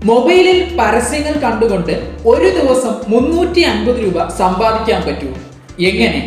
മൊബൈലിൽ പരസ്യങ്ങൾ കണ്ടുകൊണ്ട് ഒരു ദിവസം മുന്നൂറ്റി അൻപത് രൂപ സമ്പാദിക്കാൻ പറ്റൂ എങ്ങനെ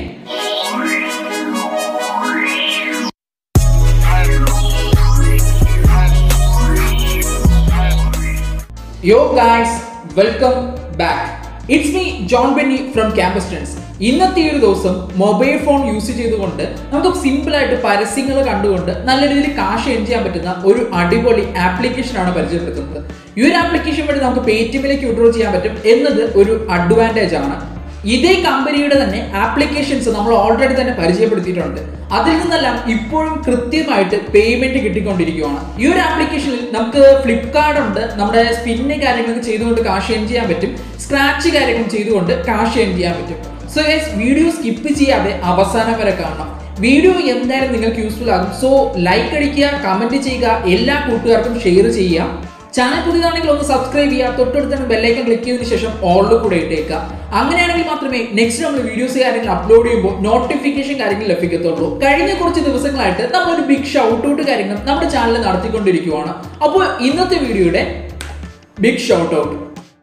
yo guys welcome back it's me John Benny from campus tens ഇന്നത്തെ ഈ ഒരു ദിവസം മൊബൈൽ ഫോൺ യൂസ് ചെയ്തുകൊണ്ട് നമുക്ക് സിമ്പിൾ ആയിട്ട് പരസ്യങ്ങൾ കണ്ടുകൊണ്ട് നല്ല രീതിയിൽ കാശ് എൻ ചെയ്യാൻ പറ്റുന്ന ഒരു അടിപൊളി ആപ്ലിക്കേഷൻ ആണ് പരിചയപ്പെടുത്തുന്നത് ഈ ഒരു ആപ്ലിക്കേഷൻ വഴി നമുക്ക് പേ ടി എമ്മിലേക്ക് വിഡ്രോ ചെയ്യാൻ പറ്റും എന്നത് ഒരു അഡ്വാൻറ്റേജ് ആണ് ഇതേ കമ്പനിയുടെ തന്നെ ആപ്ലിക്കേഷൻസ് നമ്മൾ ഓൾറെഡി തന്നെ പരിചയപ്പെടുത്തിയിട്ടുണ്ട് അതിൽ നിന്നെല്ലാം ഇപ്പോഴും കൃത്യമായിട്ട് പേയ്മെന്റ് കിട്ടിക്കൊണ്ടിരിക്കുകയാണ് ഈ ഒരു ആപ്ലിക്കേഷനിൽ നമുക്ക് ഫ്ലിപ്കാർട്ട് ഉണ്ട് നമ്മുടെ സ്പിന്ന് കാര്യങ്ങളൊക്കെ ചെയ്തുകൊണ്ട് കാശ് എൻ ചെയ്യാൻ പറ്റും സ്ക്രാച്ച് കാര്യങ്ങൾ ചെയ്തുകൊണ്ട് കാശ് എൻ ചെയ്യാൻ പറ്റും സോ ഗൈസ് വീഡിയോ സ്കിപ്പ് ചെയ്യാതെ അവസാനം വരെ കാണണം വീഡിയോ എന്തായാലും നിങ്ങൾക്ക് യൂസ്ഫുൾ ആകും സോ ലൈക്ക് അടിക്കുക കമന്റ് ചെയ്യുക എല്ലാ കൂട്ടുകാർക്കും ഷെയർ ചെയ്യുക ചാനൽ പുതിയതാണെങ്കിൽ ഒന്ന് സബ്സ്ക്രൈബ് ചെയ്യുക തൊട്ടടുത്ത് തന്നെ ബെല്ലൈക്കൻ ക്ലിക്ക് ചെയ്തതിനു ശേഷം ഓളിൽ കൂടെ ഇട്ടേക്കുക അങ്ങനെയാണെങ്കിൽ മാത്രമേ നെക്സ്റ്റ് നമ്മൾ വീഡിയോസ് കാര്യങ്ങൾ അപ്ലോഡ് ചെയ്യുമ്പോൾ നോട്ടിഫിക്കേഷൻ കാര്യങ്ങൾ ലഭിക്കത്തുള്ളൂ കഴിഞ്ഞ കുറച്ച് ദിവസങ്ങളായിട്ട് നമ്മളൊരു ബിഗ് ഷൗട്ട് ഔട്ട് കാര്യങ്ങൾ നമ്മുടെ ചാനൽ നടത്തിക്കൊണ്ടിരിക്കുകയാണ് അപ്പോൾ ഇന്നത്തെ വീഡിയോയുടെ ബിഗ് ഷൗട്ട് ഔട്ട്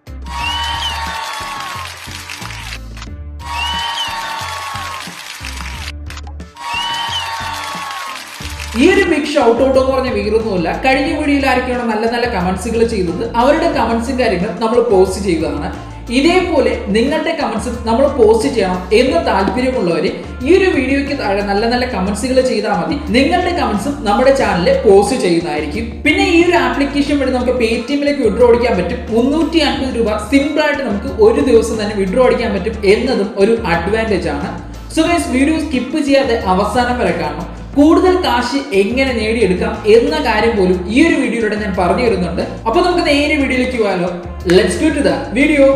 ഈ ഒരു ബിഗ് ഷൗട്ട് ഔട്ട് എന്ന് പറഞ്ഞ വീറൊന്നുമില്ല കഴിഞ്ഞ വീഡിയോയിൽ ആരൊക്കെയാണ് നല്ല നല്ല കമന്റ്സുകൾ ചെയ്തത് അവരുടെ കമന്റ്സും കാര്യങ്ങൾ നമ്മൾ പോസ്റ്റ് ചെയ്തതാണ് ഇതേപോലെ നിങ്ങളുടെ കമന്റ്സും നമ്മൾ പോസ്റ്റ് ചെയ്യണം എന്ന് താല്പര്യമുള്ളവർ ഈ ഒരു വീഡിയോയ്ക്ക് താഴെ നല്ല നല്ല കമന്റ്സുകൾ ചെയ്താൽ മതി നിങ്ങളുടെ കമന്റ്സും നമ്മുടെ ചാനലിൽ പോസ്റ്റ് ചെയ്യുന്നതായിരിക്കും പിന്നെ ഈ ഒരു ആപ്ലിക്കേഷൻ വഴി നമുക്ക് പേ ടി എമ്മിലേക്ക് വിഡ്രോ അടിക്കാൻ പറ്റും മുന്നൂറ്റി അൻപത് രൂപ സിമ്പിൾ ആയിട്ട് നമുക്ക് ഒരു ദിവസം തന്നെ വിഡ്രോ അടിക്കാൻ പറ്റും എന്നതും ഒരു അഡ്വാൻറ്റേജ് ആണ് സോ ഗൈസ് വീഡിയോ സ്കിപ്പ് ചെയ്യാതെ അവസാനം വരെ കാണണം കൂടുതൽ കാശ് എങ്ങനെ നേടിയെടുക്കാം എന്ന കാര്യം പോലും ഈ ഒരു വീഡിയോയിലൂടെ ഞാൻ പറഞ്ഞു തരുന്നുണ്ട് അപ്പൊ നമുക്ക് നേരെ വീഡിയോയിലേക്ക് പോകാലോ let's go to the video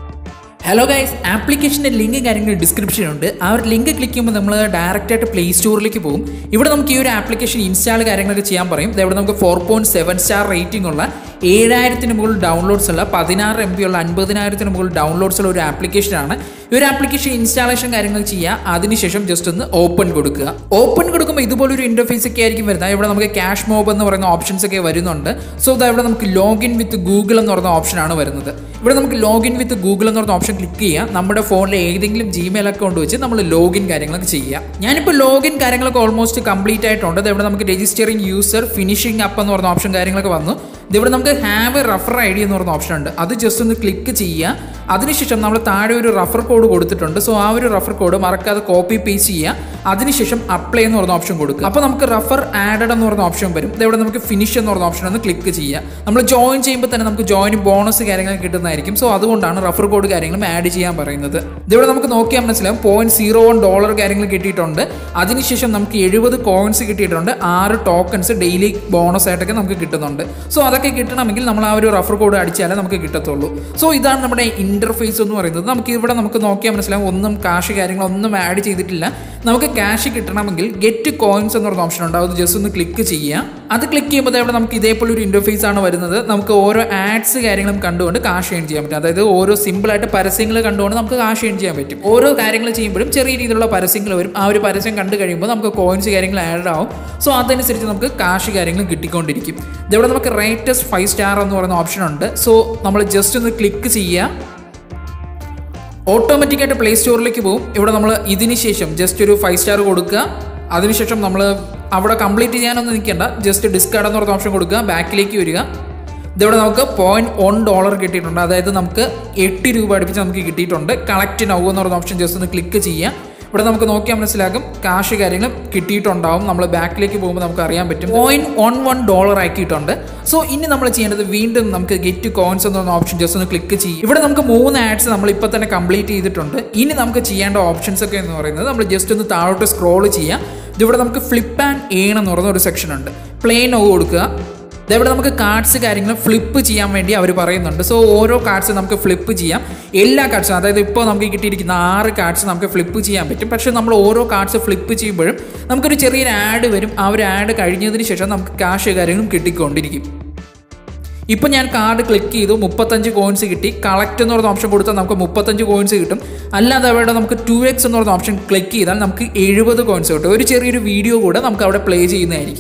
hello guys ആപ്ലിക്കേഷൻ്റെ ലിങ്ക് കാര്യങ്ങൾ ഡിസ്ക്രിപ്ഷൻ ഉണ്ട് ആ ഒരു ലിങ്ക് ക്ലിക്ക് ചെയ്യുമ്പോൾ നമ്മൾ ഡയറക്റ്റ് ആയിട്ട് പ്ലേ സ്റ്റോറിലേക്ക് പോകും ഇവിടെ നമുക്ക് ഈ ഒരു ആപ്ലിക്കേഷൻ ഇൻസ്റ്റാൾ കാര്യങ്ങളൊക്കെ ചെയ്യാൻ പറയും ഇവിടെ നമുക്ക് four point seven star rating ഉള്ള ഏഴായിരത്തിന് മുകളിൽ ഡൗൺലോഡ്സ് ഉള്ള പതിനാറ് എം ബി ഉള്ള അൻപതിനായിരത്തിന് മുകളിൽ ഡൗൺലോഡ്സ് ഉള്ള ഒരു ആപ്ലിക്കേഷനാണ് ഈ ഒരു ആപ്ലിക്കേഷൻ ഇൻസ്റ്റാളേഷൻ കാര്യങ്ങൾ ചെയ്യുക അതിനുശേഷം ജസ്റ്റ് ഒന്ന് ഓപ്പൺ കൊടുക്കുക ഓപ്പൺ കൊടുക്കുമ്പോൾ ഇതുപോലൊരു ഇന്റർഫേസ് ഒക്കെ ആയിരിക്കും വരുന്നത് ഇവിടെ നമുക്ക് ക്യാഷ് മോബ് എന്ന് പറയുന്ന ഓപ്ഷൻസ് ഒക്കെ വരുന്നുണ്ട് സോ ഇതാ ഇവിടെ നമുക്ക് ലോഗിൻ വിത്ത് ഗൂഗിൾ എന്ന് പറയുന്ന ഓപ്ഷനാണ് വരുന്നത് ഇവിടെ നമുക്ക് ലോഗിൻ വിത്ത് ഗൂഗിൾ എന്ന് പറയുന്ന ഓപ്ഷൻ ക്ലിക്ക് ചെയ്യാം നമ്മുടെ ഫോണിലെ ഏതെങ്കിലും ജിമെയിൽ അക്കൗണ്ട് വെച്ച് നമ്മൾ ലോഗിൻ കാര്യങ്ങളൊക്കെ ചെയ്യാം ഞാനിപ്പോൾ ലോഗിൻ കാര്യങ്ങളൊക്കെ ഓൾമോസ്റ്റ് കംപ്ലീറ്റ് ആയിട്ടുണ്ട് ഇവിടെ നമുക്ക് രജിസ്റ്ററിങ് യൂസർ ഫിനിഷിംഗ് അപ്പ് എന്ന് പറയുന്ന ഓപ്ഷൻ കാര്യങ്ങളൊക്കെ വന്നു ഇവിടെ നമുക്ക് have a refer I D എന്ന് പറയുന്ന ഓപ്ഷൻ ഉണ്ട് അത് ജസ്റ്റ് ഒന്ന് ക്ലിക്ക് ചെയ്യുക അതിനുശേഷം നമ്മൾ താഴെ ഒരു റഫർ കോഡ് കൊടുത്തിട്ടുണ്ട് സോ ആ ഒരു റഫർ കോഡ് മറക്കാതെ കോപ്പി പേസ്റ്റ് ചെയ്യുക അതിനുശേഷം അപ്ലൈ എന്ന് പറയുന്ന ഓപ്ഷൻ കൊടുക്കുക അപ്പോൾ നമുക്ക് റഫർ ആഡഡ് എന്ന് പറയുന്ന ഓപ്ഷൻ വരും ഇവിടെ നമുക്ക് ഫിനിഷ് എന്ന് പറയുന്ന ഓപ്ഷൻ ഒന്ന് ക്ലിക്ക് ചെയ്യുക നമ്മൾ ജോയിൻ ചെയ്യുമ്പോൾ തന്നെ നമുക്ക് ജോയിൻ ബോണസ് കാര്യങ്ങൾ കിട്ടുന്നതായിരിക്കും സോ അതുകൊണ്ടാണ് റഫർ കോഡ് കാര്യങ്ങളും ആഡ് ചെയ്യാൻ പറയുന്നത് ഇതിവിടെ നമുക്ക് നോക്കിയാൽ മനസ്സിലാവും പോയിന്റ് സീറോ വൺ ഡോളർ കാര്യങ്ങൾ കിട്ടിയിട്ടുണ്ട് അതിനുശേഷം നമുക്ക് എഴുപത് കോയിൻസ് കിട്ടിയിട്ടുണ്ട് ആറ് ടോക്കൺസ് ഡെയിലി ബോണസ് ആയിട്ടൊക്കെ നമുക്ക് കിട്ടുന്നുണ്ട് സോ അതൊക്കെ കിട്ടണമെങ്കിൽ നമ്മൾ ആ ഒരു റഫർ കോഡ് അടിച്ചാലേ നമുക്ക് കിട്ടത്തുള്ളൂ സോ ഇതാണ് നമ്മുടെ ഇന്റർഫേസ് എന്ന് പറയുന്നത് നമുക്ക് ഇവിടെ നമുക്ക് നോക്കിയാൽ മനസ്സിലാവും ഒന്നും കാശ് കാര്യങ്ങളൊന്നും ആഡ് ചെയ്തിട്ടില്ല നമുക്ക് ക്യാഷ് കിട്ടണമെങ്കിൽ ഗെറ്റ് കോയിൻസ് എന്ന് പറയുന്ന ഓപ്ഷൻ ഉണ്ട് അത് ജസ്റ്റ് ഒന്ന് ക്ലിക്ക് ചെയ്യുക അത് ക്ലിക്ക് ചെയ്യുമ്പോൾ ഇവിടെ നമുക്ക് ഇതേപോലെ ഒരു ഇന്റർഫേസ് ആണ് വരുന്നത് നമുക്ക് ഓരോ ആഡ്സ് കാര്യങ്ങളും കണ്ടുകൊണ്ട് കാശ് ഏൺ ചെയ്യാൻ പറ്റും അതായത് ഓരോ സിമ്പിളായിട്ട് പരസ്യങ്ങൾ കണ്ടുകൊണ്ട് നമുക്ക് കാശ് ഏൺ ചെയ്യാൻ പറ്റും ഓരോ കാര്യങ്ങൾ ചെയ്യുമ്പോഴും ചെറിയ രീതിയിലുള്ള പരസ്യങ്ങൾ വരും ആ ഒരു പരസ്യം കണ്ടു കഴിയുമ്പോൾ നമുക്ക് കോയിൻസ് കാര്യങ്ങൾ ആഡ് ആവും സോ അതനുസരിച്ച് നമുക്ക് കാശ് കാര്യങ്ങൾ കിട്ടിക്കൊണ്ടിരിക്കും ഇതവിടെ നമുക്ക് റേറ്റസ്റ്റ് ഫൈവ് സ്റ്റാർ എന്ന് പറയുന്ന ഓപ്ഷൻ ഉണ്ട് സോ നമ്മൾ ജസ്റ്റ് ഒന്ന് ക്ലിക്ക് ചെയ്യുക ഓട്ടോമാറ്റിക്കായിട്ട് പ്ലേ സ്റ്റോറിലേക്ക് പോകും ഇവിടെ നമ്മൾ ഇതിന് ശേഷം ജസ്റ്റ് ഒരു ഫൈവ് സ്റ്റാർ കൊടുക്കുക അതിനുശേഷം നമ്മൾ അവിടെ കംപ്ലീറ്റ് ചെയ്യാനൊന്നും നിൽക്കേണ്ട ജസ്റ്റ് ഡിസ്കാർഡ് എന്ന് പറഞ്ഞ ഓപ്ഷൻ കൊടുക്കുക ബാക്കിലേക്ക് വരിക ഇതിവിടെ നമുക്ക് പോയിന്റ് വൺ ഡോളർ കിട്ടിയിട്ടുണ്ട് അതായത് നമുക്ക് എട്ട് രൂപ അടുപ്പിച്ച് നമുക്ക് കിട്ടിയിട്ടുണ്ട് കളക്ട് നൗ എന്ന് പറഞ്ഞ ഓപ്ഷൻ ജസ്റ്റ് ഒന്ന് ക്ലിക്ക് ചെയ്യുക ഇവിടെ നമുക്ക് നോക്കിയാൽ മനസ്സിലാക്കും കാശ് കാര്യങ്ങൾ കിട്ടിയിട്ടുണ്ടാവും നമ്മൾ ബാക്കിലേക്ക് പോകുമ്പോൾ നമുക്ക് അറിയാൻ പറ്റും പോയിന്റ് വൺ വൺ ഡോളർ ആക്കിയിട്ടുണ്ട് സോ ഇനി നമ്മൾ ചെയ്യേണ്ടത് വീണ്ടും നമുക്ക് ഗെറ്റ് കോയിൻസ് എന്ന് പറഞ്ഞ ഓപ്ഷൻ ജസ്റ്റ് ഒന്ന് ക്ലിക്ക് ചെയ്യും ഇവിടെ നമുക്ക് മൂന്ന് ആഡ്സ് നമ്മൾ ഇപ്പോൾ തന്നെ കംപ്ലീറ്റ് ചെയ്തിട്ടുണ്ട് ഇനി നമുക്ക് ചെയ്യേണ്ട ഓപ്ഷൻസ് ഒക്കെ എന്ന് പറയുന്നത് നമ്മൾ ജസ്റ്റ് ഒന്ന് താഴോട്ട് സ്ക്രോൾ ചെയ്യാം ഇതിവിടെ നമുക്ക് ഫ്ലിപ്പ് ആൻഡ് ഏൺ എന്ന് പറയുന്ന ഒരു സെക്ഷൻ ഉണ്ട് പ്ലേ നോ കൊടുക്കുക ഇതവിടെ നമുക്ക് കാർഡ്സ് കാര്യങ്ങൾ ഫ്ലിപ്പ് ചെയ്യാൻ വേണ്ടി അവർ പറയുന്നുണ്ട് സോ ഓരോ കാർഡ്സ് നമുക്ക് ഫ്ലിപ്പ് ചെയ്യാം എല്ലാ കാർഡ്സും അതായത് ഇപ്പോൾ നമുക്ക് കിട്ടിയിരിക്കുന്ന ആറ് കാർഡ്സ് നമുക്ക് ഫ്ലിപ്പ് ചെയ്യാൻ പറ്റും പക്ഷേ നമ്മൾ ഓരോ കാർഡ്സ് ഫ്ലിപ്പ് ചെയ്യുമ്പോഴും നമുക്കൊരു ചെറിയൊരു ആഡ് വരും ആ ഒരു ആഡ് കഴിഞ്ഞതിന് ശേഷം നമുക്ക് കാശ് കാര്യങ്ങളും കിട്ടിക്കൊണ്ടിരിക്കും ഇപ്പം ഞാൻ കാർഡ് ക്ലിക്ക് ചെയ്തു മുപ്പത്തഞ്ച് കോയിൻസ് കിട്ടി കളക്ട് എന്ന് പറയുന്ന ഓപ്ഷൻ കൊടുത്താൽ നമുക്ക് മുപ്പത്തഞ്ച് കോയിൻസ് കിട്ടും അല്ലാതെ അവിടെ നമുക്ക് ടു എക്സ് എന്ന് പറയുന്ന ഓപ്ഷൻ ക്ലിക്ക് ചെയ്താൽ നമുക്ക് എഴുപത് കോയിൻസ് കിട്ടും ഒരു ചെറിയൊരു വീഡിയോ കൂടെ നമുക്ക് അവിടെ പ്ലേ ചെയ്യുന്നതായിരിക്കും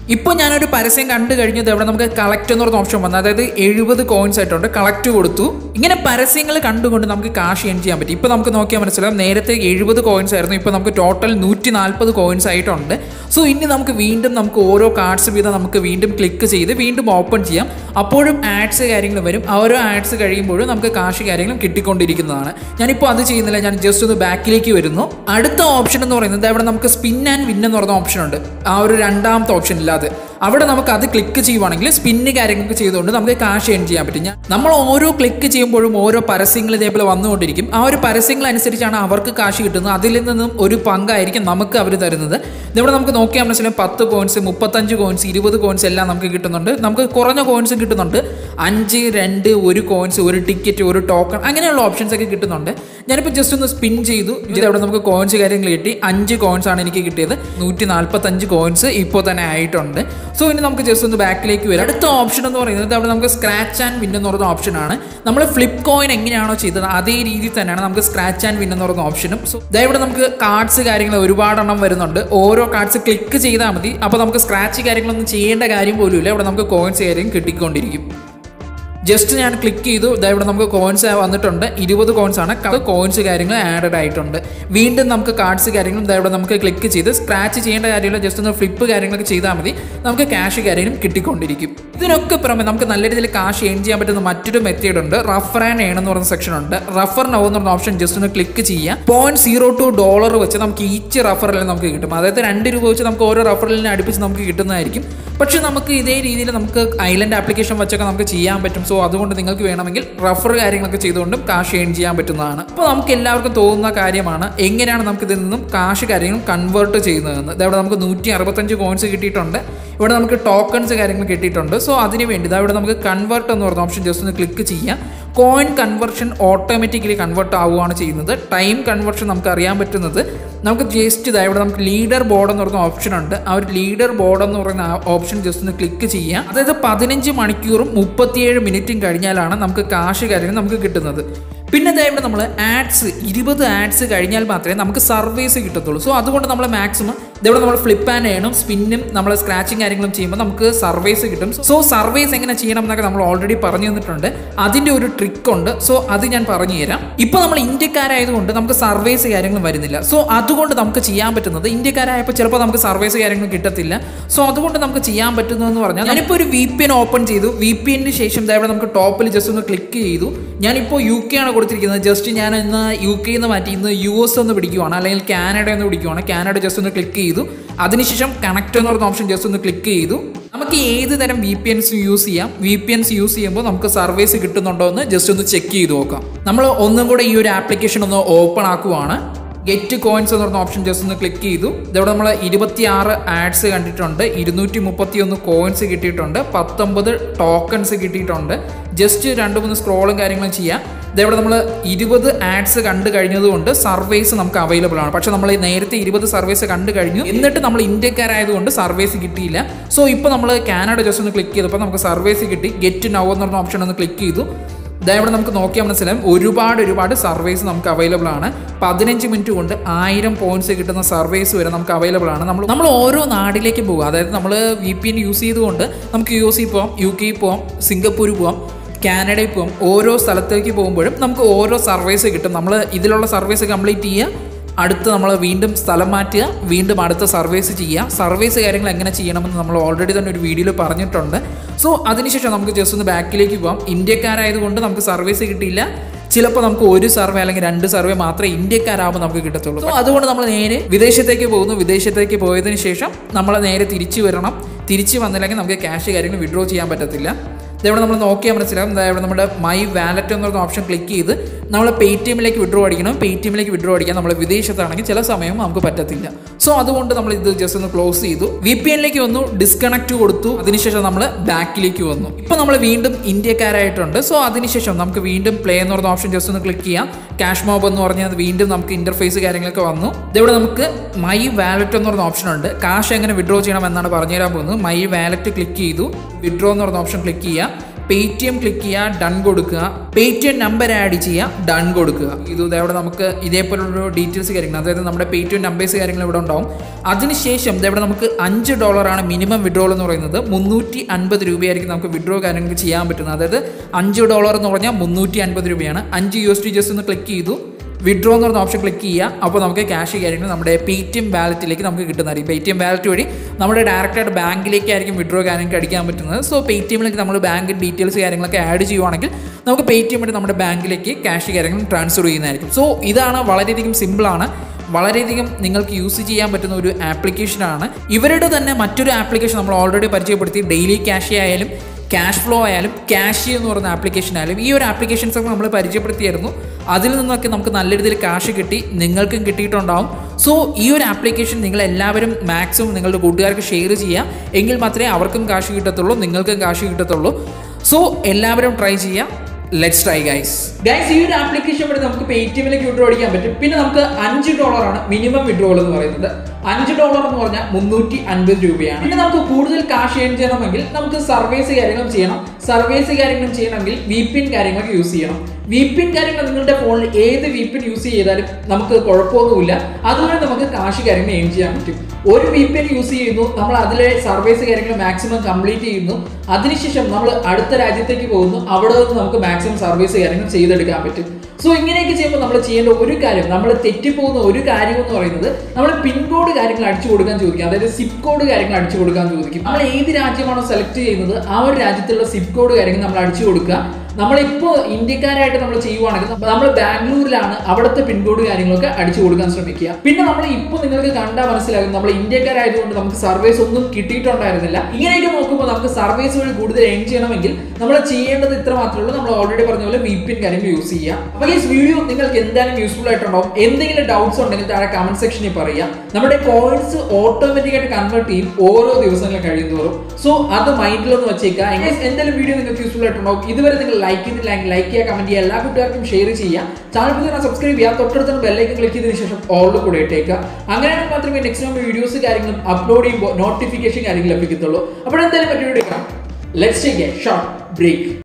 ഇപ്പോൾ ഞാനൊരു പരസ്യം കണ്ടു കഴിഞ്ഞത് അവിടെ നമുക്ക് കളക്ട് എന്ന് പറഞ്ഞ ഓപ്ഷൻ വന്നു അതായത് എഴുപത് കോയിൻസ് ആയിട്ടുണ്ട് കളക്ട് കൊടുത്തു ഇങ്ങനെ പരസ്യങ്ങൾ കണ്ടുകൊണ്ട് നമുക്ക് കാശ് ഏൺ ചെയ്യാൻ പറ്റും ഇപ്പോൾ നമുക്ക് നോക്കിയാൽ മനസ്സിലാവും നേരത്തെ എഴുപത് കോയിൻസ് ആയിരുന്നു ഇപ്പോൾ നമുക്ക് ടോട്ടൽ നൂറ്റി നാൽപ്പത് കോയിൻസ് ആയിട്ടുണ്ട് സോ ഇനി നമുക്ക് വീണ്ടും നമുക്ക് ഓരോ കാർഡ്സ് വീതം നമുക്ക് വീണ്ടും ക്ലിക്ക് ചെയ്ത് വീണ്ടും ഓപ്പൺ ചെയ്യാം അപ്പോഴും ആഡ്സ് കാര്യങ്ങൾ വരും ആ ഓരോ ആഡ്സ് കഴിയുമ്പോഴും നമുക്ക് കാശ് കാര്യങ്ങളും കിട്ടിക്കൊണ്ടിരിക്കുന്നതാണ് ഞാനിപ്പോൾ അത് ചെയ്യുന്നില്ല ഞാൻ ജസ്റ്റ് ഒന്ന് ബാക്കിലേക്ക് വരുന്നു അടുത്ത ഓപ്ഷൻ എന്ന് പറയുന്നത് അവിടെ നമുക്ക് സ്പിൻ ആൻഡ് വിൻ എന്ന് പറയുന്ന ഓപ്ഷൻ ഉണ്ട് ആ ഒരു രണ്ടാമത്തെ ഓപ്ഷൻ ഇല്ലാതെ അവിടെ നമുക്ക് അത് ക്ലിക്ക് ചെയ്യുവാണെങ്കിൽ സ്പിന്ന് കാര്യങ്ങളൊക്കെ ചെയ്തുകൊണ്ട് നമുക്ക് കാശ് ഏൺ ചെയ്യാൻ പറ്റും ഞാൻ നമ്മൾ ഓരോ ക്ലിക്ക് ചെയ്യുമ്പോഴും ഓരോ പരസ്യങ്ങൾ ഇതേപോലെ വന്നുകൊണ്ടിരിക്കും ആ ഒരു പരസ്യങ്ങൾ അനുസരിച്ചാണ് അവർക്ക് കാശ് കിട്ടുന്നത് അതിൽ നിന്നും ഒരു പങ്കായിരിക്കും നമുക്ക് അവർ തരുന്നത് ഇവിടെ നമുക്ക് നോക്കിയാൽ മനസ്സിലാവും പത്ത് കോയിൻസ് മുപ്പത്തഞ്ച് കോയിൻസ് ഇരുപത് കോയിൻസ് എല്ലാം നമുക്ക് കിട്ടുന്നുണ്ട് നമുക്ക് കുറഞ്ഞ കോയിൻസ് കിട്ടുന്നുണ്ട് അഞ്ച് രണ്ട് ഒരു കോയിൻസ് ഒരു ടിക്കറ്റ് ഒരു ടോക്കൺ അങ്ങനെയുള്ള ഓപ്ഷൻസ് ഒക്കെ കിട്ടുന്നുണ്ട് ഞാനിപ്പോൾ ജസ്റ്റ് ഒന്ന് സ്പിൻ ചെയ്തു ഇത് അവിടെ നമുക്ക് കോയിൻസ് കാര്യങ്ങൾ കിട്ടി അഞ്ച് കോയിൻസ് ആണ് എനിക്ക് കിട്ടിയത് നൂറ്റി നാൽപ്പത്തഞ്ച് കോയിൻസ് ഇപ്പോൾ തന്നെ ആയിട്ടുണ്ട് സോ ഇനി നമുക്ക് ജസ്റ്റ് ഒന്ന് ബാക്കിലേക്ക് വരാം അടുത്ത ഓപ്ഷൻ എന്ന് പറയുന്നത് അവിടെ നമുക്ക് സ്ക്രാച്ച് ആൻഡ് വിൻ എന്ന് പറയുന്ന ഓപ്ഷനാണ് നമ്മൾ ഫ്ലിപ്പ് കോയിൻ എങ്ങനെയാണോ ചെയ്തത് അതേ രീതിയിൽ തന്നെയാണ് നമുക്ക് സ്ക്രാച്ച് ആൻഡ് വിൻ എന്ന് പറയുന്ന ഓപ്ഷനും സോ ഇവിടെ നമുക്ക് കാർഡ്സ് കാര്യങ്ങൾ ഒരുപാടെണ്ണം വരുന്നുണ്ട് ഓരോ കാർഡ്സ് ക്ലിക്ക് ചെയ്താൽ മതി അപ്പോൾ നമുക്ക് സ്ക്രാച്ച് കാര്യങ്ങളൊന്നും ചെയ്യേണ്ട കാര്യം പോലും ഇല്ല ഇവിടെ നമുക്ക് കോയിൻസ് കാര്യം കിട്ടിക്കൊണ്ടിരിക്കും ജസ്റ്റ് ഞാൻ ക്ലിക്ക് ചെയ്തു ഇതാ ഇവിടെ നമുക്ക് കോയിൻസ് വന്നിട്ടുണ്ട് ഇരുപത് കോയിൻസ് ആണ് കോയിൻസ് കാര്യങ്ങൾ ആഡഡ് ആയിട്ടുണ്ട് വീണ്ടും നമുക്ക് കാർഡ്സ് കാര്യങ്ങളും ഇതാ ഇവിടെ നമുക്ക് ക്ലിക്ക് ചെയ്ത് സ്ക്രാച്ച് ചെയ്യേണ്ട കാര്യമില്ല ജസ്റ്റ് ഒന്ന് ഫ്ലിപ്പ് കാര്യങ്ങളൊക്കെ ചെയ്താൽ മതി നമുക്ക് ക്യാഷ് കാര്യങ്ങളും കിട്ടിക്കൊണ്ടിരിക്കും ഇതിനൊക്കെ പുറമെ നമുക്ക് നല്ല രീതിയിൽ കാശ് ഏൺ ചെയ്യാൻ പറ്റുന്ന മറ്റൊരു മെത്തേഡ് ഉണ്ട് റഫർ ആൻഡ് ഏൺ എന്ന് പറയുന്ന സെക്ഷൻ ഉണ്ട് റഫർ നോ എന്ന് പറഞ്ഞ ഓപ്ഷൻ ജസ്റ്റ് ഒന്ന് ക്ലിക്ക് ചെയ്യാം പോയിന്റ് സീറോ ടു ഡോളർ വെച്ച് നമുക്ക് ഈച്ച് റഫറലിൽ നമുക്ക് കിട്ടും അതായത് രണ്ട് രൂപ വെച്ച് നമുക്ക് ഓരോ റഫറലിനെ അടുപ്പിച്ച് നമുക്ക് കിട്ടുന്നതായിരിക്കും പക്ഷേ നമുക്ക് ഇതേ രീതിയിൽ നമുക്ക് ഐലൻഡ് ആപ്ലിക്കേഷൻ വെച്ചൊക്കെ നമുക്ക് ചെയ്യാൻ പറ്റും സോ അതുകൊണ്ട് നിങ്ങൾക്ക് വേണമെങ്കിൽ റഫർ കാര്യങ്ങളൊക്കെ ചെയ്തുകൊണ്ടും കാശ് ഏൺ ചെയ്യാൻ പറ്റുന്നതാണ് അപ്പോൾ നമുക്ക് എല്ലാവർക്കും തോന്നുന്ന കാര്യമാണ് എങ്ങനെയാണ് നമുക്ക് ഇതിൽ നിന്നും കാശ് കാര്യങ്ങൾ കൺവേർട്ട് ചെയ്യുന്നതെന്ന് ഇതവിടെ നമുക്ക് നൂറ്റി അറുപത്തഞ്ച് കോയിൻസ് കിട്ടിയിട്ടുണ്ട് ഇവിടെ നമുക്ക് ടോക്കൺസ് കാര്യങ്ങൾ കിട്ടിയിട്ടുണ്ട് സോ അതിന് വേണ്ടി ഇതാ ഇവിടെ നമുക്ക് കൺവേർട്ട് എന്ന് പറഞ്ഞ ഓപ്ഷൻ ജസ്റ്റ് ഒന്ന് ക്ലിക്ക് ചെയ്യാം കോയിൻ കൺവേർഷൻ ഓട്ടോമാറ്റിക്കലി കൺവേർട്ട് ആവുകയാണ് ചെയ്യുന്നത് ടൈം കൺവേർഷൻ നമുക്ക് അറിയാൻ പറ്റുന്നത് നമുക്ക് ജസ്റ്റ് ഇതാ ഇവിടെ നമുക്ക് ലീഡർ ബോർഡ് എന്ന് പറയുന്ന ഓപ്ഷൻ ഉണ്ട് ആ ഒരു ലീഡർ ബോർഡ് എന്ന് പറയുന്ന ഓപ്ഷൻ ജസ്റ്റ് ഒന്ന് ക്ലിക്ക് ചെയ്യാം അതായത് പതിനഞ്ച് മണിക്കൂറും മുപ്പത്തിയേഴ് മിനിറ്റും കഴിഞ്ഞാലാണ് നമുക്ക് കാശ് കാര്യങ്ങൾ നമുക്ക് കിട്ടുന്നത് പിന്നെ ഇതായിട്ട് നമ്മൾ ആഡ്സ് ഇരുപത് ആഡ്സ് കഴിഞ്ഞാൽ മാത്രമേ നമുക്ക് സർവീസ് കിട്ടത്തുള്ളൂ സോ അതുകൊണ്ട് നമ്മൾ മാക്സിമം ഇതേപോലെ നമ്മൾ ഫ്ലിപ്പ് ആൻഡ് ചെയ്യണം സ്പിന്നും നമ്മൾ സ്ക്രാച്ചിങ് കാര്യങ്ങളും ചെയ്യുമ്പോൾ നമുക്ക് സർവീസ് കിട്ടും സോ സർവീസ് എങ്ങനെ ചെയ്യണം എന്നൊക്കെ നമ്മൾ ഓൾറെഡി പറഞ്ഞു തന്നിട്ടുണ്ട് അതിൻ്റെ ഒരു ട്രിക്ക് ഉണ്ട് സോ അത് ഞാൻ പറഞ്ഞു തരാം ഇപ്പോൾ നമ്മൾ ഇന്ത്യക്കാരായതുകൊണ്ട് നമുക്ക് സർവീസ് കാര്യങ്ങളും വരുന്നില്ല സോ അതുകൊണ്ട് നമുക്ക് ചെയ്യാൻ പറ്റുന്നത് ഇന്ത്യക്കാരായപ്പോൾ ചിലപ്പോൾ നമുക്ക് സർവീസ് കാര്യങ്ങൾ കിട്ടത്തില്ല സോ അതുകൊണ്ട് നമുക്ക് ചെയ്യാൻ പറ്റുന്നതെന്ന് പറഞ്ഞാൽ ഞാനിപ്പോൾ ഒരു വി പി എൻ ഓപ്പൺ ചെയ്തു വി പി എന്നിന് ശേഷം ഇതേവിടെ നമുക്ക് ടോപ്പിൽ ജസ്റ്റ് ഒന്ന് ക്ലിക്ക് ചെയ്തു ഞാനിപ്പോൾ യു കെ ആണ് കൊടുത്തിരിക്കുന്നത് ജസ്റ്റ് ഞാൻ ഇന്ന് യു കെ എന്ന് മാറ്റി ഇന്ന് യു എസ് ഒന്ന് പിടിക്കുവാണ് അല്ലെങ്കിൽ കാനഡ എന്ന് പിടിക്കുവാണ് കാനഡ ജസ്റ്റ് ഒന്ന് ക്ലിക്ക് ചെയ്തു അതിനുശേഷം കണക്ട് എന്ന് പറയുന്ന ഓപ്ഷൻ ജസ്റ്റ് ഒന്ന് ക്ലിക്ക് ചെയ്തു നമുക്ക് ഏത് തരം വി പി എൻസ് യൂസ് ചെയ്യാം വി പി എൻസ് യൂസ് ചെയ്യുമ്പോൾ നമുക്ക് സർവീസ് കിട്ടുന്നുണ്ടോ എന്ന് ജസ്റ്റ് ഒന്ന് ചെക്ക് ചെയ്ത് നോക്കാം നമ്മൾ ഒന്നും കൂടെ ഈ ഒരു ആപ്ലിക്കേഷൻ ഒന്ന് ഓപ്പൺ ആക്കുവാണ് ഗെറ്റ് കോയിൻസ് എന്ന് പറഞ്ഞ ഓപ്ഷൻ ജസ്റ്റ് ഒന്ന് ക്ലിക്ക് ചെയ്തു ഇതവിടെ നമ്മൾ ഇരുപത്തിയാറ് ആഡ്സ് കണ്ടിട്ടുണ്ട് ഇരുന്നൂറ്റി മുപ്പത്തി ഒന്ന് കോയിൻസ് കിട്ടിയിട്ടുണ്ട് പത്തൊമ്പത് ടോക്കൺസ് കിട്ടിയിട്ടുണ്ട് ജസ്റ്റ് രണ്ട് മൂന്ന് സ്ക്രോളും കാര്യങ്ങളും ചെയ്യാം ഇതവിടെ നമ്മൾ ഇരുപത് ആഡ്സ് കണ്ടു കഴിഞ്ഞതുകൊണ്ട് സർവീസ് നമുക്ക് അവൈലബിൾ ആണ് പക്ഷെ നമ്മൾ നേരത്തെ ഇരുപത് സർവീസ് കണ്ടു കഴിഞ്ഞു എന്നിട്ട് നമ്മൾ ഇന്ത്യക്കാരായതുകൊണ്ട് സർവീസ് കിട്ടിയില്ല സോ ഇപ്പോൾ നമ്മൾ കാനഡ ജസ്റ്റ് ഒന്ന് ക്ലിക്ക് ചെയ്തപ്പോൾ നമുക്ക് സർവീസ് കിട്ടി ഗെറ്റ് നൗ എന്ന് പറഞ്ഞ ഓപ്ഷൻ ഒന്ന് ക്ലിക്ക് ചെയ്തു ഇതവിടെ നമുക്ക് നോക്കിയാൽ മനസ്സിലാവും ഒരുപാട് ഒരുപാട് സർവീസ് നമുക്ക് അവൈലബിൾ ആണ് പതിനഞ്ച് മിനിറ്റ് കൊണ്ട് ആയിരം പോയിന്റ്സ് കിട്ടുന്ന സർവീസ് വരെ നമുക്ക് അവൈലബിൾ ആണ് നമ്മൾ നമ്മൾ ഓരോ നാട്ടിലേക്ക് പോകുക അതായത് നമ്മൾ വി പി എൻ യൂസ് ചെയ്തുകൊണ്ട് നമുക്ക് യു എസ് പോവാം യു കെയിൽ പോവാം സിംഗപ്പൂർ പോവാം കാനഡയിൽ പോകാം ഓരോ സ്ഥലത്തേക്ക് പോകുമ്പോഴും നമുക്ക് ഓരോ സർവീസ് കിട്ടും നമ്മൾ ഇതിലുള്ള സർവീസ് കംപ്ലീറ്റ് ചെയ്യുക അടുത്ത് നമ്മൾ വീണ്ടും സ്ഥലം മാറ്റുക വീണ്ടും അടുത്ത സർവീസ് ചെയ്യുക സർവീസ് കാര്യങ്ങൾ എങ്ങനെ ചെയ്യണമെന്ന് നമ്മൾ ഓൾറെഡി തന്നെ ഒരു വീഡിയോയിൽ പറഞ്ഞിട്ടുണ്ട് സോ അതിനുശേഷം നമുക്ക് ജസ്റ്റ് ഒന്ന് ബാക്കിലേക്ക് പോകാം ഇന്ത്യക്കാരായതുകൊണ്ട് നമുക്ക് സർവീസ് കിട്ടിയില്ല ചിലപ്പോൾ നമുക്ക് ഒരു സർവേ അല്ലെങ്കിൽ രണ്ട് സർവേ മാത്രമേ ഇന്ത്യക്കാരാകുമ്പോൾ നമുക്ക് കിട്ടത്തുള്ളൂ സോ അതുകൊണ്ട് നമ്മൾ നേരെ വിദേശത്തേക്ക് പോകുന്നു വിദേശത്തേക്ക് പോയതിന് ശേഷം നമ്മൾ നേരെ തിരിച്ചു വരണം തിരിച്ചു വന്നില്ലെങ്കിൽ നമുക്ക് ക്യാഷ് കാര്യങ്ങൾ വിഡ്രോ ചെയ്യാൻ പറ്റത്തില്ല ഇതവിടെ നമ്മൾ നോക്കിയാൽ മനസ്സിലാവും ഇവിടെ നമ്മുടെ മൈ വാലറ്റ് എന്ന് പറഞ്ഞ ഓപ്ഷൻ ക്ലിക്ക് ചെയ്ത് നമ്മൾ പേ ടി എമ്മിലേക്ക് വിഡ്രോ അടിക്കണം പേ ടി എമ്മിലേക്ക് വിഡ്രോ അടിക്കാൻ നമ്മൾ വിദേശത്താണെങ്കിൽ ചില സമയം നമുക്ക് പറ്റത്തില്ല സോ അതുകൊണ്ട് നമ്മൾ ഇത് ജസ്റ്റ് ഒന്ന് ക്ലോസ് ചെയ്തു വി പി എന്നിലേക്ക് വന്നു ഡിസ്കണക്ട് കൊടുത്തു അതിനുശേഷം നമ്മൾ ബാക്കിലേക്ക് വന്നു ഇപ്പോൾ നമ്മൾ വീണ്ടും ഇന്ത്യക്കാരായിട്ടുണ്ട് സോ അതിനുശേഷം നമുക്ക് വീണ്ടും പ്ലേ എന്ന് പറഞ്ഞ ഓപ്ഷൻ ജസ്റ്റ് ഒന്ന് ക്ലിക്ക് ചെയ്യാം ക്യാഷ് മോബ് എന്ന് പറഞ്ഞാൽ വീണ്ടും നമുക്ക് ഇന്റർഫേസ് കാര്യങ്ങളൊക്കെ വന്നു ഇതവിടെ നമുക്ക് മൈ വാലറ്റ് എന്ന് പറഞ്ഞ ഓപ്ഷൻ ഉണ്ട് കാശ് എങ്ങനെ വിഡ്രോ ചെയ്യണം എന്നാണ് പറഞ്ഞുതരാൻ പോകുന്നത് മൈ വാലറ്റ് ക്ലിക്ക് ചെയ്തു വിഡ്രോ എന്ന് പറഞ്ഞ ഓപ്ഷൻ ക്ലിക്ക് ചെയ്യുക പേ ടി എം ക്ലിക്ക് ചെയ്യുക ഡൺ കൊടുക്കുക Paytm number add ചെയ്യുക ഡൺ കൊടുക്കുക ഇത് ഇതവിടെ നമുക്ക് ഇതേപോലുള്ള ഡീറ്റെയിൽസ് കാര്യങ്ങൾ അതായത് നമ്മുടെ പേ ടി എം നമ്പേഴ്സ് കാര്യങ്ങൾ ഇവിടെ ഉണ്ടാവും അതിനുശേഷം ഇതവിടെ നമുക്ക് അഞ്ച് ഡോളറാണ് മിനിമം വിഡ്രോൾ എന്ന് പറയുന്നത് മുന്നൂറ്റി അൻപത് രൂപയായിരിക്കും നമുക്ക് വിഡ്രോ കാര്യങ്ങൾക്ക് ചെയ്യാൻ പറ്റുന്നത് അതായത് അഞ്ച് ഡോളർ എന്ന് പറഞ്ഞാൽ മുന്നൂറ്റി അൻപത് രൂപയാണ് അഞ്ച് യു എസ് ടി ജസ്റ്റ് ഒന്ന് ക്ലിക്ക് ചെയ്തു വിഡ്രോ എന്ന് പറഞ്ഞ ഓപ്ഷൻ ക്ലിക്ക് ചെയ്യുക അപ്പോൾ നമുക്ക് ക്യാഷ് കാര്യങ്ങൾ നമ്മുടെ പേ ടി എം വാലറ്റിലേക്ക് നമുക്ക് കിട്ടുന്നതായിരിക്കും പേ ടി എം വാലറ്റ് വഴി നമ്മുടെ ഡയറക്റ്റായിട്ട് ബാങ്കിലേക്കായിരിക്കും വിഡ്രോ കാര്യങ്ങൾക്ക് അടിക്കാൻ പറ്റുന്നത് സോ പേ ടി എമ്മിലേക്ക് നമ്മൾ ബാങ്ക് ഡീറ്റെയിൽസ് കാര്യങ്ങളൊക്കെ ആഡ് ചെയ്യുവാണെങ്കിൽ നമുക്ക് പേ ടി എം വഴി നമ്മുടെ ബാങ്കിലേക്ക് ക്യാഷ് കാര്യങ്ങൾ ട്രാൻസ്ഫർ ചെയ്യുന്നതായിരിക്കും സോ ഇതാണ് വളരെയധികം സിമ്പിളാണ് വളരെയധികം നിങ്ങൾക്ക് യൂസ് ചെയ്യാൻ പറ്റുന്ന ഒരു ആപ്ലിക്കേഷനാണ് ഇവരുടെ തന്നെ മറ്റൊരു ആപ്ലിക്കേഷൻ നമ്മൾ ഓൾറെഡി പരിചയപ്പെടുത്തി ഡെയിലി ക്യാഷ് ആയാലും ക്യാഷ് ഫ്ലോ ആയാലും ക്യാഷ് എന്ന് പറയുന്ന ആപ്ലിക്കേഷൻ ആയാലും ഈ ഒരു ആപ്ലിക്കേഷൻസ് ഒക്കെ നമ്മൾ പരിചയപ്പെടുത്തിയായിരുന്നു അതിൽ നിന്നൊക്കെ നമുക്ക് നല്ല രീതിയിൽ കാശ് കിട്ടി നിങ്ങൾക്കും കിട്ടിയിട്ടുണ്ടാവും സോ ഈ ഒരു ആപ്ലിക്കേഷൻ നിങ്ങൾ എല്ലാവരും മാക്സിമം നിങ്ങളുടെ കൂട്ടുകാർക്ക് ഷെയർ ചെയ്യുക എങ്കിൽ മാത്രമേ അവർക്കും കാശ് കിട്ടത്തുള്ളൂ നിങ്ങൾക്കും കാശ് കിട്ടത്തുള്ളൂ സോ എല്ലാവരും ട്രൈ ചെയ്യുക ലെറ്റ്സ് ട്രൈ ഗൈസ് ഗൈസ് ഈ ഒരു ആപ്ലിക്കേഷൻ വഴി നമുക്ക് പേ ടി എമ്മിലേക്ക് വിഡ്രോ അടിക്കാൻ പറ്റും പിന്നെ നമുക്ക് അഞ്ച് ഡോളറാണ് മിനിമം വിഡ്രോൾ എന്ന് പറയുന്നത് അഞ്ച് ഡോളർ എന്ന് പറഞ്ഞാൽ മുന്നൂറ്റി അൻപത് രൂപയാണ് പിന്നെ നമുക്ക് കൂടുതൽ കാശ് ഏൺ ചെയ്യണമെങ്കിൽ നമുക്ക് സർവീസ് കാര്യങ്ങളും ചെയ്യണം സർവീസ് കാര്യങ്ങളും ചെയ്യണമെങ്കിൽ വി പിൻ കാര്യങ്ങളൊക്കെ യൂസ് ചെയ്യണം വി പിൻ കാര്യങ്ങൾ നിങ്ങളുടെ ഫോണിൽ ഏത് വി പിൻ യൂസ് ചെയ്താലും നമുക്ക് കുഴപ്പമൊന്നുമില്ല അതുവരെ നമുക്ക് കാശ് കാര്യങ്ങൾ ഏൺ ചെയ്യാൻ പറ്റും ഒരു വി പിൻ യൂസ് ചെയ്യുന്നു നമ്മൾ അതിലെ സർവീസ് കാര്യങ്ങൾ മാക്സിമം കംപ്ലീറ്റ് ചെയ്യുന്നു അതിനുശേഷം നമ്മൾ അടുത്ത രാജ്യത്തേക്ക് പോകുന്നു അവിടെ നിന്ന് നമുക്ക് മാക്സിമം സർവീസ് കാര്യങ്ങൾ ചെയ്തെടുക്കാൻ പറ്റും സോ ഇങ്ങനെയൊക്കെ ചെയ്യുമ്പോൾ നമ്മൾ ചെയ്യേണ്ട ഒരു കാര്യം നമ്മൾ തെറ്റിപ്പോകുന്ന ഒരു കാര്യം എന്ന് പറയുന്നത് നമ്മൾ പിൻകോഡ് കാര്യങ്ങൾ അടിച്ചു കൊടുക്കാൻ ചോദിക്കും അതായത് സിപ്പ് കോഡ് കാര്യങ്ങൾ അടിച്ചു കൊടുക്കാൻ ചോദിക്കും നമ്മൾ ഏത് രാജ്യമാണോ സെലക്ട് ചെയ്യുന്നത് ആ ഒരു രാജ്യത്തുള്ള സിപ്പ് കോഡ് കാര്യങ്ങൾ നമ്മൾ അടിച്ചു കൊടുക്കുക നമ്മളിപ്പോൾ ഇന്ത്യക്കാരായിട്ട് നമ്മൾ ചെയ്യുവാണെങ്കിൽ നമ്മൾ ബാംഗ്ലൂരിലാണ് അവിടുത്തെ പിൻകോഡ് കാര്യങ്ങളൊക്കെ അടിച്ചു കൊടുക്കാൻ ശ്രമിക്കുക പിന്നെ നമ്മൾ ഇപ്പോൾ നിങ്ങൾക്ക് കണ്ടാൽ മനസ്സിലാകും നമ്മൾ ഇന്ത്യക്കാരായതുകൊണ്ട് നമുക്ക് സർവീസ് ഒന്നും കിട്ടിയിട്ടുണ്ടായിരുന്നില്ല ഇങ്ങനെയൊക്കെ നോക്കുമ്പോൾ നമുക്ക് സർവീസ് വഴി കൂടുതൽ ഏൺ ചെയ്യണമെങ്കിൽ നമ്മൾ ചെയ്യേണ്ടത് ഇത്ര മാത്രമേ ഉള്ളൂ നമ്മൾ ഓൾറെഡി പറഞ്ഞ പോലെ വി പിൻ കാര്യങ്ങൾ യൂസ് ചെയ്യാം അപ്പോൾ ഈ വീഡിയോ നിങ്ങൾക്ക് എന്തായാലും യൂസ്ഫുൾ ആയിട്ടുണ്ടാവും എന്തെങ്കിലും ഡൗട്ട്സ് ഉണ്ടെങ്കിൽ താഴെ കമന്റ് സെക്ഷനിൽ പറയുക നമ്മുടെ കോയിൻസ് ഓട്ടോമാറ്റിക് ആയിട്ട് കൺവേർട്ട് ചെയ്യും ഓരോ ദിവസങ്ങൾ കഴിയുന്നതോറും സോ അത് മൈൻഡിലൊന്ന് വെച്ചേക്കുക എന്തെങ്കിലും വീഡിയോ നിങ്ങൾക്ക് യൂസ്ഫുൾ ആയിട്ടുണ്ടാവും ഇതുവരെ നിങ്ങൾ ലൈക്ക് ചെയ്തില്ലെങ്കിൽ ലൈക്ക് ചെയ്യുക കമന്റ് ചെയ്യുക എല്ലാ കൂട്ടുകാർക്കും ഷെയർ ചെയ്യുക ചാനൽ പുതിയ സബ്സ്ക്രൈബ് ചെയ്യുക തൊട്ടടുത്ത് ബെല്ലൈക്കൻ ക്ലിക്ക് ചെയ്തതിനു ശേഷം ഓളിൽ കൂടെ ഇട്ടേക്കുക അങ്ങനെയാണെങ്കിൽ മാത്രമേ നെക്സ്റ്റ് നമ്മൾ വീഡിയോസ് കാര്യങ്ങളും അപ്ലോഡ് ചെയ്യുമ്പോൾ നോട്ടിഫിക്കേഷൻ കാര്യങ്ങൾ ലഭിക്കത്തുള്ളൂ അപ്പോൾ എന്തായാലും മറ്റൊരു let's take a short break